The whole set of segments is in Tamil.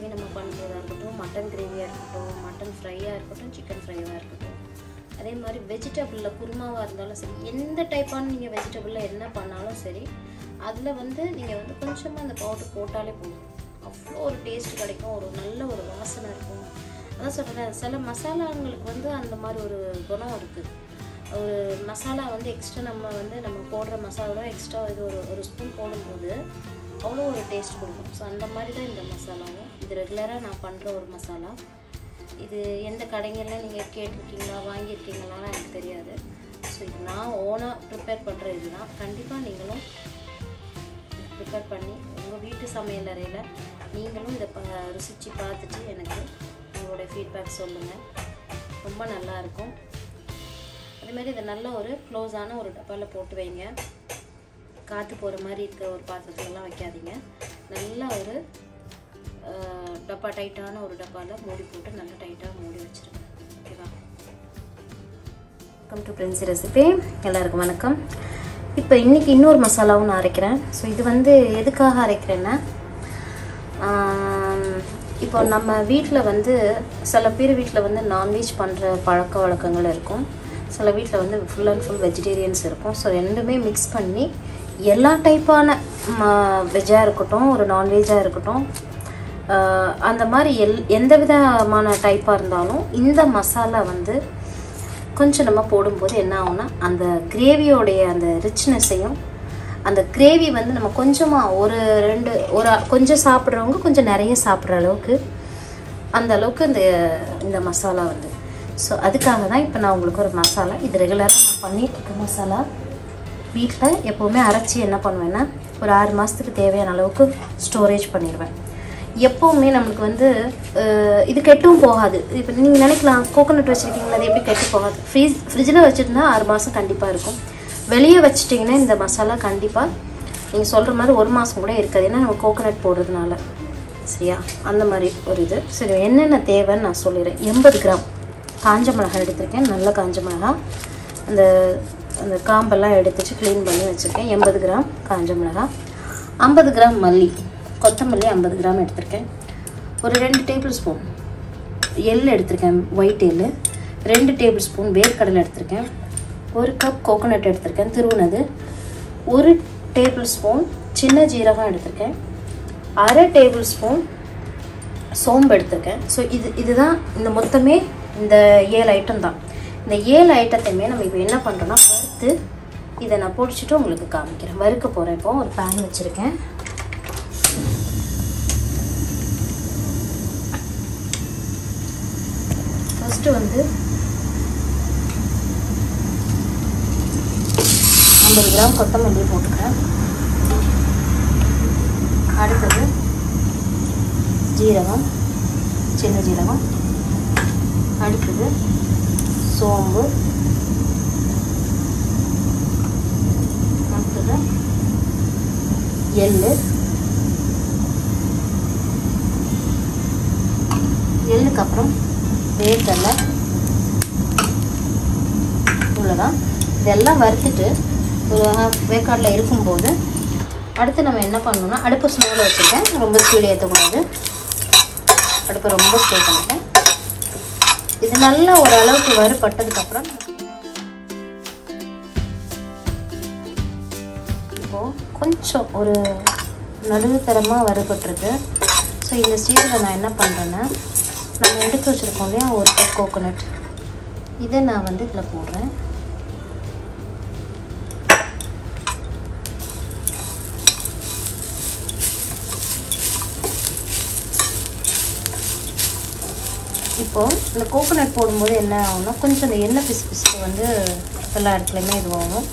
கிரேவி நம்ம பண்ணுறதா இருக்கட்டும் மட்டன் கிரேவியாக இருக்கட்டும் மட்டன் ஃப்ரையாக இருக்கட்டும் சிக்கன் ஃப்ரையாக இருக்கட்டும் அதே மாதிரி வெஜிடபிளில் குருமாவாக இருந்தாலும் சரி எந்த டைப்பான நீங்கள் வெஜிடபிளில் என்ன பண்ணாலும் சரி அதில் வந்து நீங்கள் வந்து கொஞ்சமாக அந்த பவுடர் போட்டாலே போதும் அவ்வளோ ஒரு டேஸ்ட் கிடைக்கும் ஒரு நல்ல ஒரு வாசனை இருக்கும் அதான் சொல்கிறேன் சில மசாலாங்களுக்கு வந்து அந்த மாதிரி ஒரு குணம் இருக்குது ஒரு மசாலா வந்து எக்ஸ்ட்ரா நம்ம வந்து நம்ம போடுற மசாலா எக்ஸ்ட்ரா இது ஒரு ஒரு ஸ்பூன் போடும்போது அவ்வளோ ஒரு டேஸ்ட் கொடுக்கும் ஸோ அந்த மாதிரி தான் இந்த மசாலாவும் இது ரெகுலராக நான் பண்ணுற ஒரு மசாலா இது எந்த கடைங்கள்ல நீங்கள் கேட்டிருக்கீங்களா வாங்கியிருக்கீங்களான்னு எனக்கு தெரியாது ஸோ இது நான் ஓனாக ப்ரிப்பேர் பண்ணுற இதுதான் கண்டிப்பாக நீங்களும் ப்ரிப்பேர் பண்ணி உங்கள் வீட்டு சமையல் அறையில் நீங்களும் இதை ப ருசித்து பார்த்துட்டு எனக்கு உங்களோட ஃபீட்பேக் சொல்லுங்கள் ரொம்ப நல்லா இருக்கும் அதேமாதிரி இதை நல்ல ஒரு க்ளோஸான ஒரு டப்பாவில் போட்டு வைங்க காற்று போகிற மாதிரி இருக்கிற ஒரு பாத்திரத்துலலாம் வைக்காதீங்க நல்லா ஒரு அஹ், டப்பா டைட்டான ஒரு டப்பாவில் மூடி போட்டு நல்லா டைட்டாக மூடி வச்சுருங்க ஓகேவா வெல்கம் டு பிரின்சி ரெசிபி எல்லாருக்கும் வணக்கம் இப்போ இன்றைக்கி இன்னொரு மசாலாவும் நான் அரைக்கிறேன் ஸோ இது வந்து எதுக்காக அரைக்கிறேன்னா ஆம், இப்போ நம்ம வீட்டில் வந்து சில பேர் வீட்டில் வந்து நான்வெஜ் பண்ணுற பழக்க வழக்கங்கள் இருக்கும் சில வீட்டில் வந்து ஃபுல் அண்ட் ஃபுல் வெஜிடேரியன்ஸ் இருக்கும் ஸோ ரெண்டுமே மிக்ஸ் பண்ணி எல்லா டைப்பான வெஜ்ஜாக இருக்கட்டும் ஒரு நான்வெஜ்ஜாக இருக்கட்டும் ஆஹ், அந்த மாதிரி எல் எந்த விதமான டைப்பாக இருந்தாலும் இந்த மசாலா வந்து கொஞ்சம் நம்ம போடும்போது என்ன ஆகும்னா அந்த கிரேவியோடைய அந்த ரிச்னஸையும் அந்த கிரேவி வந்து நம்ம கொஞ்சமாக ஒரு ரெண்டு ஒரு கொஞ்சம் சாப்பிட்றவங்க கொஞ்சம் நிறைய சாப்பிட்ற அளவுக்கு அந்த அளவுக்கு இந்த இந்த மசாலா வந்து ஸோ அதுக்காக தான் இப்போ நான் உங்களுக்கு ஒரு மசாலா இது ரெகுலராக நான் பண்ணிட்டு இருக்க மசாலா வீட்டில் எப்போவுமே அரைச்சி என்ன பண்ணுவேன்னா ஒரு ஆறு மாதத்துக்கு தேவையான அளவுக்கு ஸ்டோரேஜ் பண்ணிடுவேன் எப்போவுமே நம்மளுக்கு வந்து அஹ், இது கெட்டும் போகாது இப்போ நீங்கள் நினைக்கலாம் கோகோனட் வச்சுருக்கீங்களா அது எப்படி கெட்டு போகாது ஃப்ரீஸ் ஃப்ரிட்ஜில் வச்சுருந்தா ஆறு மாதம் கண்டிப்பாக இருக்கும் வெளியே வச்சிட்டிங்கன்னா இந்த மசாலா கண்டிப்பாக நீங்கள் சொல்கிற மாதிரி ஒரு மாதம் கூட இருக்காது ஏன்னா நம்ம கோகோனட் போடுறதுனால சரியா அந்த மாதிரி ஒரு இது சரி என்னென்ன தேவைன்னு நான் சொல்லிடுறேன் எண்பது கிராம் காஞ்ச மிளகாய் எடுத்திருக்கேன் நல்ல காஞ்ச மிளகாய் அந்த அந்த காம்பெல்லாம் எடுத்துட்டு க்ளீன் பண்ணி வச்சுருக்கேன் எண்பது கிராம் காஞ்ச மிளகாய் ஐம்பது கிராம் மல்லி கொத்தமல்லி ஐம்பது கிராம் எடுத்திருக்கேன் ஒரு ரெண்டு டேபிள் ஸ்பூன் எள் எடுத்திருக்கேன் ஒயிட் எள் ரெண்டு டேபிள் ஸ்பூன் வேர்க்கடலை எடுத்திருக்கேன் ஒரு கப் கோகோனட் எடுத்திருக்கேன் திருவுனது ஒரு டேபிள் ஸ்பூன் சின்ன ஜீரகம் எடுத்திருக்கேன் அரை டேபிள் ஸ்பூன் சோம்பு எடுத்திருக்கேன் ஸோ இது இதுதான் இந்த மொத்தமே இந்த ஏழு ஐட்டம் தான் இந்த ஏழு ஐட்டத்தையுமே நம்ம இப்போ என்ன பண்ணுறோன்னா வறுத்து இதை நான் பொடிச்சிட்டு உங்களுக்கு காமிக்கிறேன் வறுக்க போகிறேன் இப்போ ஒரு பேன் வச்சுருக்கேன் ஃபஸ்ட்டு வந்து ஐம்பது கிராம் கொத்தமல்லி போட்டுக்கிறேன் அடுத்தது ஜீரகம் சின்ன ஜீரகம் அடுத்தது சோம்பு அடுத்தது எள்ளு எள்ளுக்கு அப்புறம் வேர்க்கடலை இவ்வளோதான் இதெல்லாம் வறுத்துட்டு ஒரு வேக்காடில் இருக்கும்போது அடுத்து நம்ம என்ன பண்ணணும்னா அடுப்பு ஸ்லோவில் வச்சுருக்கேன் ரொம்ப ஸ்பீடு ஏற்றக்கூடாது அடுப்பை ரொம்ப ஸ்லோ பண்ணிட்டேன் இது நல்லா ஓரளவுக்கு வறுபட்டதுக்கப்புறம் இப்போது கொஞ்சம் ஒரு நடுத்தரமாக வறுபட்டுருக்கு ஸோ இந்த ஸ்டேஜில் நான் என்ன பண்ணுறேன்னா நம்ம எடுத்து வச்சுருக்கோம் இல்லையா ஒரு கப் கோகோனட் இதை நான் வந்து இதில் போடுறேன் இப்போது இந்த கோகோனட் போடும்போது என்ன ஆகும்னா கொஞ்சம் இந்த எண்ணெய் பிசு பிசுக்கு வந்து எல்லா இடத்துலையுமே இதுவாகும்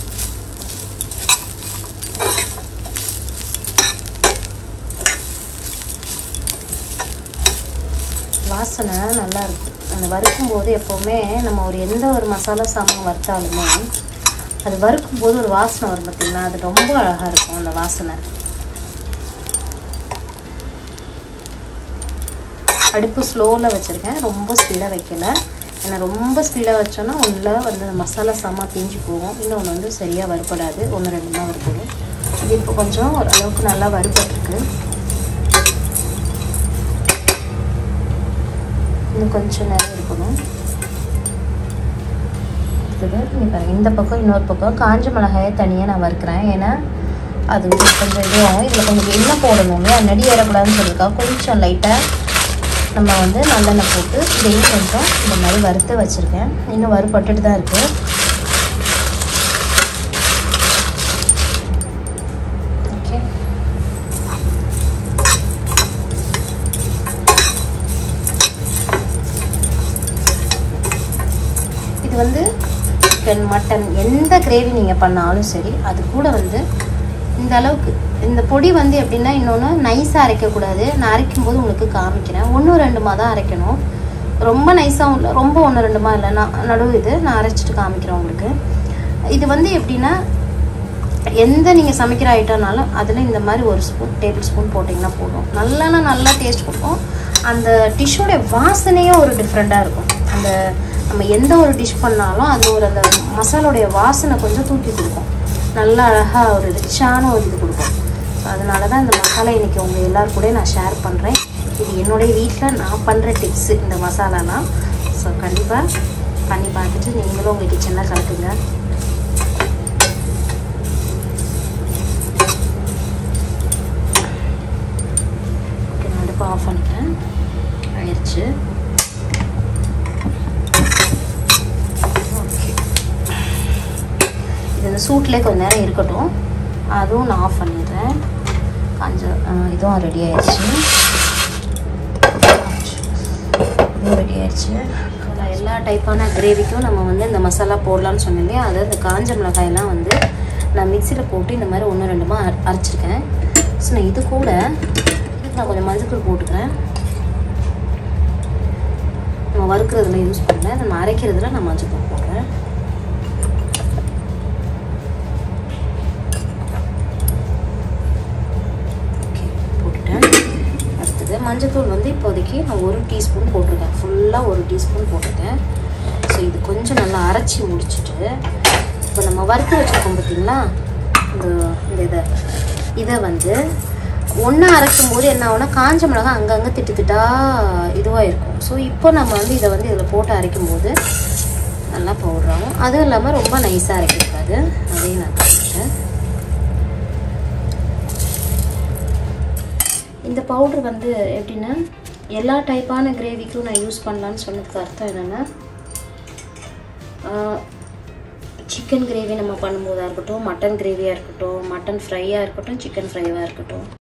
வாசனை நல்லா இருக்கும் அந்த வறுக்கும் போது எப்போவுமே நம்ம ஒரு எந்த ஒரு மசாலா சாமான் வறுத்தாலுமே அது வறுக்கும் போது ஒரு வாசனை வரும் பார்த்தீங்களா அது ரொம்ப அழகாக இருக்கும் அந்த வாசனை அடுப்பு ஸ்லோவில் வச்சுருக்கேன் ரொம்ப ஸ்பீடாக வைக்கல ஏன்னா ரொம்ப ஸ்பீடாக வச்சோன்னா ஒன்றில் வந்து அந்த மசாலா சாமா தீஞ்சு போகும் இன்னொன்று வந்து சரியாக வறுபடாது ஒன்று ரெண்டு தான் வறுபடும் இது இப்போ கொஞ்சம் ஓரளவுக்கு நல்லா வறுபட்டுருக்கு இன்னும் கொஞ்சம் நேரம் இருக்கணும் அடுத்தது இங்க பாருங்க இந்த பக்கம் இன்னொரு பக்கம் காஞ்ச மிளகாயை தனியாக நான் வறுக்கிறேன் ஏன்னா அது கொஞ்சம் இதுவாகும் இதில் கொஞ்சம் எண்ணெய் போடணுமே நடி ஏறக்கூடாதுன்னு சொல்லியிருக்கா கொஞ்சம் லைட்டாக நம்ம வந்து நல்லெண்ணெய் போட்டு இதையும் கொஞ்சம் இந்த மாதிரி வறுத்து வச்சுருக்கேன் இன்னும் வறுபட்டுட்டு தான் இருக்குது ஓகே இது வந்து சிக்கன் மட்டன் எந்த கிரேவி நீங்கள் பண்ணாலும் சரி அது கூட வந்து இந்த அளவுக்கு இந்த பொடி வந்து எப்படின்னா இன்னொன்று நைஸாக அரைக்கக்கூடாது நான் அரைக்கும் போது உங்களுக்கு காமிக்கிறேன் ஒன்று ரெண்டுமா தான் அரைக்கணும் ரொம்ப நைஸாகவும் இல்லை ரொம்ப ஒன்று ரெண்டுமா இல்லை நான் நடுவு இது நான் அரைச்சிட்டு காமிக்கிறேன் உங்களுக்கு இது வந்து எப்படின்னா எந்த நீங்கள் சமைக்கிற ஐட்டம்னாலும் அதில் இந்த மாதிரி ஒரு ஸ்பூன் டேபிள் ஸ்பூன் போட்டிங்கன்னா போதும் நல்லெண்ணெய் நல்லா டேஸ்ட் கொடுக்கும் அந்த டிஷ்ஷோடைய வாசனையே ஒரு டிஃப்ரெண்ட்டாக இருக்கும் அந்த நம்ம எந்த ஒரு டிஷ் பண்ணாலும் அந்த ஒரு அந்த மசாலோடைய வாசனை கொஞ்சம் தூக்கி கொடுக்கும் நல்லா அழகாக ஒரு ரிச்சான ஒரு இது கொடுக்கும் ஸோ அதனால தான் இந்த மசாலா இன்றைக்கி உங்கள் எல்லாரும் கூட நான் ஷேர் பண்ணுறேன் இது என்னுடைய வீட்டில் நான் பண்ணுற டிப்ஸு இந்த மசாலாலாம் ஸோ கண்டிப்பாக பண்ணி பார்த்துட்டு நீங்களும் உங்கள் கிச்சனில் கலக்குங்க ஓகே நான் அடுப்பு ஆஃப் பண்ணிக்கிறேன் ஆயிடுச்சு ஓகே இது இந்த சூட்லேயே கொஞ்ச நேரம் இருக்கட்டும் அதுவும் நான் ஆஃப் பண்ணிடுறேன் கொஞ்சம் ஆ, இதுவும் ரெடி ஆயிடுச்சு இதுவும் ரெடி ஆயிடுச்சு நான் எல்லா டைப்பான கிரேவிக்கும் நம்ம வந்து இந்த மசாலா போடலாம்னு சொன்னேன் இல்லையா அதாவது இந்த காஞ்ச மிளகாயெல்லாம் வந்து நான் மிக்சியில் போட்டு இந்த மாதிரி ஒன்று ரெண்டுமா அர- அரைச்சிருக்கேன் ஸோ நான் இது கூட இதுக்கு நான் கொஞ்சம் மஞ்சள் போட்டுக்கிறேன் நம்ம வறுக்கிறதுல யூஸ் பண்ணல நம்ம அரைக்கிறதுல நான் மஞ்சள் தூள் போடுறேன் ஓகே போட்டுட்டேன் அடுத்தது மஞ்சத்தூள் வந்து இப்போதைக்கு நான் ஒரு டீஸ்பூன் போட்டிருக்கேன் ஃபுல்லாக ஒரு டீஸ்பூன் போட்டிருக்கேன் ஸோ இது கொஞ்சம் நல்லா அரைச்சி முடிச்சுட்டு இப்போ நம்ம வறுத்து வச்சுருக்கோம் பார்த்தீங்களா இந்த இந்த இதை இதை வந்து ஒன்றா அரைக்கும் போது என்ன ஆகும்னா காஞ்ச மிளகா அங்கங்கே திட்டு திட்டா இதுவாக இருக்கும் ஸோ இப்போ நம்ம வந்து இதை வந்து இதில் போட்டு அரைக்கும் போது நல்லா பவுடர் ஆகும் அதுவும் இல்லாமல் ரொம்ப நைஸாக அரைக்கக்கூடாது அதையும் நான் காமிச்சிட்டேன் இந்த பவுடர் வந்து எப்படின்னா எல்லா டைப்பான கிரேவிக்கும் நான் யூஸ் பண்ணலான்னு சொன்னதுக்கு அர்த்தம் என்னென்னா சிக்கன் கிரேவி நம்ம பண்ணும்போதாக இருக்கட்டும் மட்டன் கிரேவியாக இருக்கட்டும் மட்டன் ஃப்ரையாக இருக்கட்டும் சிக்கன் ஃப்ரைவாக இருக்கட்டும்